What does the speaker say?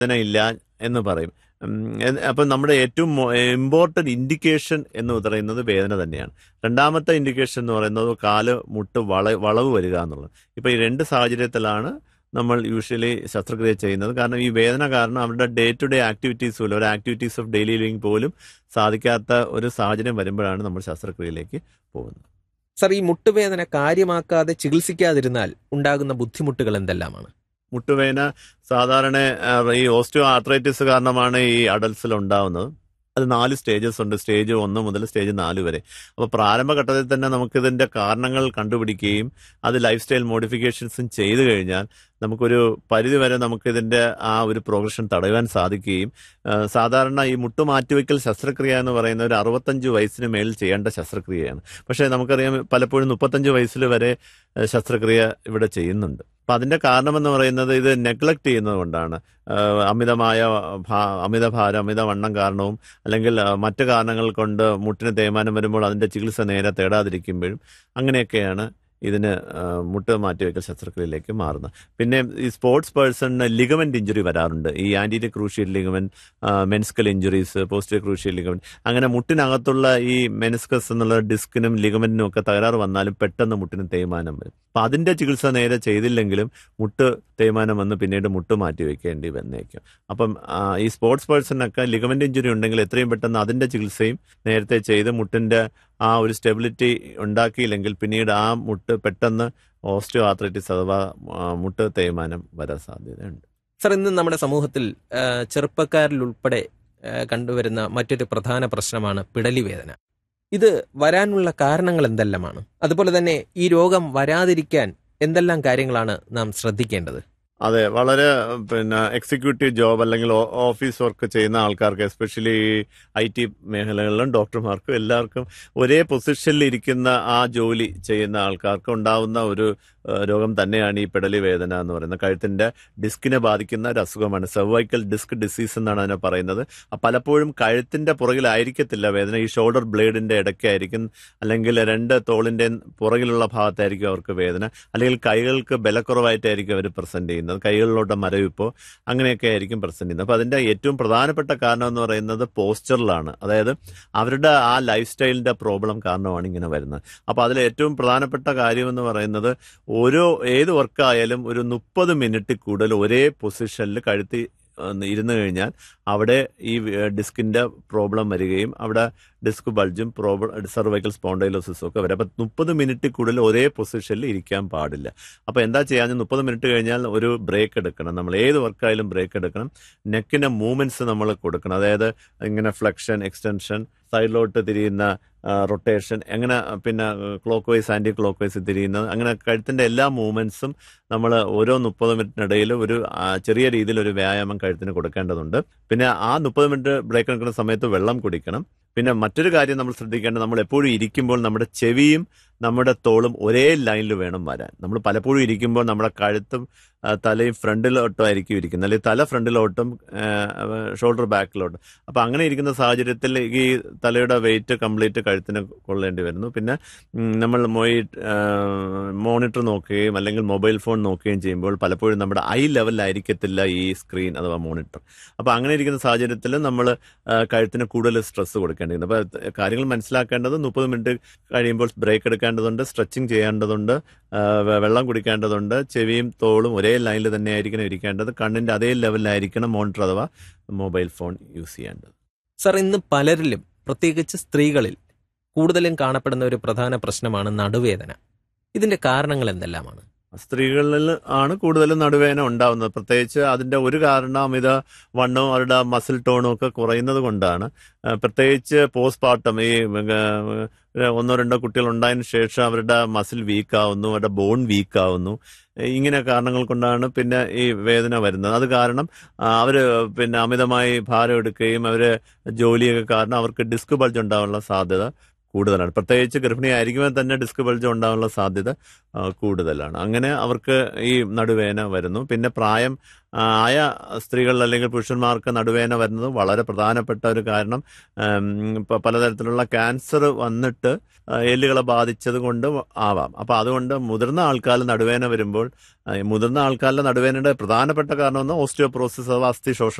വേദന ഇല്ല എന്ന് പറയും ഉം, എ- അപ്പം നമ്മുടെ ഏറ്റവും ഇമ്പോർട്ടന്റ് ഇൻഡിക്കേഷൻ എന്ന് പറയുന്നത് വേദന തന്നെയാണ് രണ്ടാമത്തെ ഇൻഡിക്കേഷൻ എന്ന് പറയുന്നത് കാല് മുട്ട് വള വളവ് വരിക എന്നുള്ളത് ഇപ്പൊ ഈ രണ്ട് സാഹചര്യത്തിലാണ് നമ്മൾ യൂഷ്വലി ശസ്ത്രക്രിയ ചെയ്യുന്നത് കാരണം ഈ വേദന കാരണം അവരുടെ ഡേ ടു ഡേ ആക്ടിവിറ്റീസ് പോലും ഒരു ആക്ടിവിറ്റീസ് ഓഫ് ഡെയിലി ലിവിങ് പോലും സാധിക്കാത്ത ഒരു സാഹചര്യം വരുമ്പോഴാണ് നമ്മൾ ശസ്ത്രക്രിയയിലേക്ക് പോകുന്നത് സർ ഈ മുട്ടുവേദന കാര്യമാക്കാതെ ചികിത്സിക്കാതിരുന്നാൽ ഉണ്ടാകുന്ന ബുദ്ധിമുട്ടുകൾ എന്തെല്ലാമാണ് മുട്ടുവേദന സാധാരണ ആ, ഈ ഓസ്റ്റിയോ ആർത്രൈറ്റിസ് കാരണമാണ് ഈ അഡൽസിൽ ഉണ്ടാവുന്നത് അത് നാല് സ്റ്റേജസ് ഉണ്ട് സ്റ്റേജ് ഒന്ന് മുതൽ സ്റ്റേജ് നാല് വരെ അപ്പോൾ പ്രാരംഭഘട്ടത്തിൽ തന്നെ നമുക്കിതിന്റെ കാരണങ്ങൾ കണ്ടുപിടിക്കുകയും അത് ലൈഫ് സ്റ്റൈൽ മോഡിഫിക്കേഷൻസും ചെയ്തു കഴിഞ്ഞാൽ നമുക്കൊരു പരിധിവരെ നമുക്കിതിന്റെ ആ ഒരു പ്രോഗ്രഷൻ തടയാൻ സാധിക്കുകയും ആ, സാധാരണ ഈ മുട്ട് മാറ്റിവെക്കൽ ശസ്ത്രക്രിയ എന്ന് പറയുന്ന ഒരു അറുപത്തഞ്ച് വയസ്സിന് മേൽ ചെയ്യേണ്ട ശസ്ത്രക്രിയയാണ് പക്ഷേ നമുക്കറിയാം പലപ്പോഴും മുപ്പത്തഞ്ച് വയസ്സിൽ വരെ ആ, ശസ്ത്രക്രിയ ഇവിടെ ചെയ്യുന്നുണ്ട് അപ്പൊ അതിന്റെ കാരണമെന്ന് പറയുന്നത് ഇത് നെഗ്ലക്ട് ചെയ്യുന്നത് കൊണ്ടാണ് ആ, അമിതമായ ഭാ- അമിതഭാരം അമിതവണ്ണം കാരണവും അല്ലെങ്കിൽ ആ, മറ്റു കാരണങ്ങൾ കൊണ്ട് മുട്ടിന് തേയ്മാനം വരുമ്പോൾ അതിന്റെ ചികിത്സ നേരെ തേടാതിരിക്കുമ്പോഴും അങ്ങനെയൊക്കെയാണ് ഇതിന് ആ, മുട്ട് മാറ്റിവെക്കൽ ശസ്ത്രക്രിയയിലേക്ക് മാറുന്നത് പിന്നെ ഈ സ്പോർട്സ് പേഴ്സണിന് ലിഗമെന്റ് ഇഞ്ചുറി വരാറുണ്ട് ഈ anterior cruciate ligament meniscal injuries posterior cruciate ligament അങ്ങനെ മുട്ടിനകത്തുള്ള ഈ മെനിസ്കസ് എന്നുള്ള ഡിസ്കിനും ലിഗമെന്റിനും ഒക്കെ തകരാറ് വന്നാലും പെട്ടെന്ന് മുട്ടിന് തേയ്മാനം വരും അപ്പൊ അതിന്റെ ചികിത്സ നേരെ ചെയ്തില്ലെങ്കിലും മുട്ട് തേയ്മാനം വന്ന് പിന്നീട് മുട്ട് മാറ്റി വെക്കേണ്ടി വന്നേക്കും അപ്പം ആ, ഈ സ്പോർട്സ് പേഴ്സണിനൊക്കെ ലിഗമെന്റ് ഇഞ്ചുറി ഉണ്ടെങ്കിൽ എത്രയും പെട്ടെന്ന് അതിന്റെ ചികിത്സയും നേരത്തെ ചെയ്ത് മുട്ടിന്റെ ആ ഒരു സ്റ്റെബിലിറ്റി ഉണ്ടാക്കിയില്ലെങ്കിൽ പിന്നീട് ആ മുട്ട് പെട്ടെന്ന് ഓസ്റ്റിയോ ആർത്രൈറ്റിസ് അഥവാ ആ, മുട്ട് തേയ്മാനം വരാൻ സാധ്യതയുണ്ട് സർ ഇന്ന് നമ്മുടെ സമൂഹത്തിൽ ആ, ചെറുപ്പക്കാരിൽ ഉൾപ്പെടെ ആ, കണ്ടുവരുന്ന മറ്റൊരു പ്രധാന പ്രശ്നമാണ് പിടലി വേദന ഇത് വരാനുള്ള കാരണങ്ങൾ എന്തെല്ലാമാണ് അതുപോലെ തന്നെ ഈ രോഗം വരാതിരിക്കാൻ എന്തെല്ലാം കാര്യങ്ങളാണ് നാം ശ്രദ്ധിക്കേണ്ടത് അതെ വളരെ പിന്നെ എക്സിക്യൂട്ടീവ് ജോബ് അല്ലെങ്കിൽ ഓ- ഓഫീസ് വർക്ക് ചെയ്യുന്ന ആൾക്കാർക്ക് എസ്പെഷ്യലി ഐ ടി മേഖലകളിലും ഡോക്ടർമാർക്കും എല്ലാവർക്കും ഒരേ പൊസിഷനിൽ ഇരിക്കുന്ന ആ ജോലി ചെയ്യുന്ന ആൾക്കാർക്ക് ഉണ്ടാവുന്ന ഒരു ഏഹ്, രോഗം തന്നെയാണ് ഈ പെടലി വേദന എന്ന് പറയുന്നത് കഴുത്തിന്റെ ഡിസ്കിനെ ബാധിക്കുന്ന ഒരു അസുഖമാണ് സെർവൈക്കൽ ഡിസ്ക് ഡിസീസ് എന്നാണ് അതിനെ പറയുന്നത് അപ്പൊ പലപ്പോഴും കഴുത്തിന്റെ പുറകിലായിരിക്കത്തില്ല വേദന ഈ ഷോൾഡർ ബ്ലേഡിന്റെ ഇടയ്ക്കായിരിക്കും അല്ലെങ്കിൽ രണ്ട് തോളിന്റെ പുറകിലുള്ള ഭാഗത്തായിരിക്കും അവർക്ക് വേദന അല്ലെങ്കിൽ കൈകൾക്ക് ബലക്കുറവായിട്ടായിരിക്കും അവർ പ്രസന്റ് ചെയ്യുന്നത് കൈകളിലോട്ട് മരവിപ്പോ അങ്ങനെയൊക്കെ ആയിരിക്കും പ്രസന്റ് ചെയ്യുന്നത് അപ്പൊ അതിന്റെ ഏറ്റവും പ്രധാനപ്പെട്ട കാരണം എന്ന് പറയുന്നത് പോസ്ചറിലാണ് അതായത് അവരുടെ ആ ലൈഫ് സ്റ്റൈലിന്റെ പ്രോബ്ലം കാരണമാണ് ഇങ്ങനെ വരുന്നത് അപ്പൊ അതിൽ ഏറ്റവും പ്രധാനപ്പെട്ട കാര്യം എന്ന് പറയുന്നത് ഓരോ ഏത് വർക്കായാലും ഒരു മുപ്പത് മിനിറ്റ് കൂടുതൽ ഒരേ പൊസിഷനിൽ കഴുത്തി ഒന്ന് ഇരുന്ന് കഴിഞ്ഞാൽ അവിടെ ഈ ഡിസ്കിന്റെ പ്രോബ്ലം വരികയും അവിടെ ഡിസ്ക് ബൾജും പ്രോബ്ലം സെർവൈക്കൽ സ്പോണ്ടൈലോസിസും ഒക്കെ വരും അപ്പൊ മുപ്പത് മിനിറ്റ് കൂടുതൽ ഒരേ പൊസിഷനിൽ ഇരിക്കാൻ പാടില്ല അപ്പൊ എന്താ ചെയ്യാൻ മുപ്പത് മിനിറ്റ് കഴിഞ്ഞാൽ ഒരു ബ്രേക്ക് എടുക്കണം നമ്മൾ ഏത് വർക്കായാലും ബ്രേക്ക് എടുക്കണം നെക്കിന്റെ മൂവ്മെന്റ്സ് നമ്മൾ കൊടുക്കണം അതായത് ഇങ്ങനെ ഫ്ലെക്ഷൻ എക്സ്റ്റൻഷൻ സൈഡിലോട്ട് തിരിയുന്ന റൊട്ടേഷൻ അങ്ങനെ പിന്നെ clockwise anti clockwise തിരിയുന്നത് അങ്ങനെ കഴുത്തിന്റെ എല്ലാ മൂവ്മെന്റ്സും നമ്മൾ ഓരോ മുപ്പത് മിനിറ്റിനിടയിൽ ഒരു ആ, ചെറിയ രീതിയിൽ ഒരു വ്യായാമം കഴുത്തിന് കൊടുക്കേണ്ടതുണ്ട് പിന്നെ ആ മുപ്പത് മിനിറ്റ് ബ്രേക്ക് എടുക്കുന്ന സമയത്ത് വെള്ളം കുടിക്കണം പിന്നെ മറ്റൊരു കാര്യം നമ്മൾ ശ്രദ്ധിക്കേണ്ടത് നമ്മൾ എപ്പോഴും ഇരിക്കുമ്പോൾ നമ്മുടെ ചെവിയും നമ്മുടെ തോളും ഒരേ ലൈനിൽ വേണം വരാൻ നമ്മൾ പലപ്പോഴും ഇരിക്കുമ്പോൾ നമ്മുടെ കഴുത്തും ആ, തലയും ഫ്രണ്ടിലോട്ടും ആയിരിക്കും ഇരിക്കുന്നത് അല്ലെങ്കിൽ തല ഫ്രണ്ടിലോട്ടും ഷോൾഡർ ബാക്കിലോട്ടും അപ്പൊ അങ്ങനെ ഇരിക്കുന്ന സാഹചര്യത്തിൽ ഈ തലയുടെ വെയിറ്റ് കംപ്ലീറ്റ് കഴുത്തിന് കൊള്ളേണ്ടി വരുന്നു പിന്നെ ഉം, നമ്മൾ മൊയ് മോണിറ്റർ നോക്കുകയും അല്ലെങ്കിൽ മൊബൈൽ ഫോൺ നോക്കുകയും ചെയ്യുമ്പോൾ പലപ്പോഴും നമ്മുടെ ഐ ലെവലിലായിരിക്കത്തില്ല ഈ സ്ക്രീൻ അഥവാ മോണിറ്റർ അപ്പൊ അങ്ങനെ ഇരിക്കുന്ന സാഹചര്യത്തിൽ നമ്മൾ കഴുത്തിന് കൂടുതൽ സ്ട്രെസ് കൊടുക്കേണ്ടിരുന്നു അപ്പൊ കാര്യങ്ങൾ മനസ്സിലാക്കേണ്ടത് മുപ്പത് മിനിറ്റ് കഴിയുമ്പോൾ ബ്രേക്ക് എടുക്കേണ്ടതുണ്ട് സ്ട്രെച്ചിങ് ചെയ്യേണ്ടതുണ്ട് ആ, വെ- വെള്ളം കുടിക്കേണ്ടതുണ്ട് ചെവിയും തോളും ഒരേ ലൈനിൽ തന്നെ ആയിരിക്കണം ഇരിക്കേണ്ടത് കണ്ണിന്റെ അതേ ലെവലിലായിരിക്കണം മോണിറ്റർ അഥവാ മൊബൈൽ ഫോൺ യൂസ് ചെയ്യേണ്ടത് സർ ഇന്ന് പലരിലും പ്രത്യേകിച്ച് സ്ത്രീകളിൽ കൂടുതലും കാണപ്പെടുന്ന ഒരു പ്രധാന പ്രശ്നമാണ് നടുവേദന ഇതിന്റെ കാരണങ്ങൾ എന്തെല്ലാമാണ് സ്ത്രീകളിൽ ആണ് കൂടുതലും നടുവേദന ഉണ്ടാവുന്നത് പ്രത്യേകിച്ച് അതിന്റെ ഒരു കാരണം അമിത വണ്ണവും അവരുടെ മസിൽ ടോണും ഒക്കെ കുറയുന്നത് കൊണ്ടാണ് ആ, പ്രത്യേകിച്ച് പോസ്റ്റ് പാർട്ടം ഈ ആ, ഒന്നോ രണ്ടോ കുട്ടികൾ ഉണ്ടായതിനു ശേഷം അവരുടെ മസിൽ വീക്ക് ആവുന്നു അവരുടെ ബോൺ വീക്ക് ആവുന്നു ഇങ്ങനെ കാരണങ്ങൾ കൊണ്ടാണ് പിന്നെ ഈ വേദന വരുന്നത് അത് കാരണം ആ, അവര് പിന്നെ അമിതമായി ഭാരം എടുക്കുകയും അവര് ജോലിയൊക്കെ കാരണം അവർക്ക് ഡിസ്ക് ബൾജ് ഉണ്ടാവാനുള്ള സാധ്യത കൂടുതലാണ് പ്രത്യേകിച്ച് ഗർഭിണിയായിരിക്കുമ്പോൾ തന്നെ ഡിസ്ക് ബൾജ് ഉണ്ടാകാനുള്ള സാധ്യത ആ, കൂടുതലാണ് അങ്ങനെ അവർക്ക് ഈ നടുവേന വരുന്നു പിന്നെ പ്രായം ആ, ആയ സ്ത്രീകൾ അല്ലെങ്കിൽ പുരുഷന്മാർക്ക് നടുവേന വരുന്നത് വളരെ പ്രധാനപ്പെട്ട ഒരു കാരണം ഉം, ഇപ്പൊ പലതരത്തിലുള്ള ക്യാൻസർ വന്നിട്ട് ആ, എല്ലുകളെ ബാധിച്ചത് കൊണ്ട് ആവാം അപ്പൊ അതുകൊണ്ട് മുതിർന്ന ആൾക്കാരിൽ നടുവേന വരുമ്പോൾ ആ, ഈ മുതിർന്ന ആൾക്കാരിലെ നടുവേനയുടെ പ്രധാനപ്പെട്ട കാരണം ഒന്ന് ഓസ്റ്റിയോപ്രോസിസ് അഥവാ അസ്ഥി ശോഷണം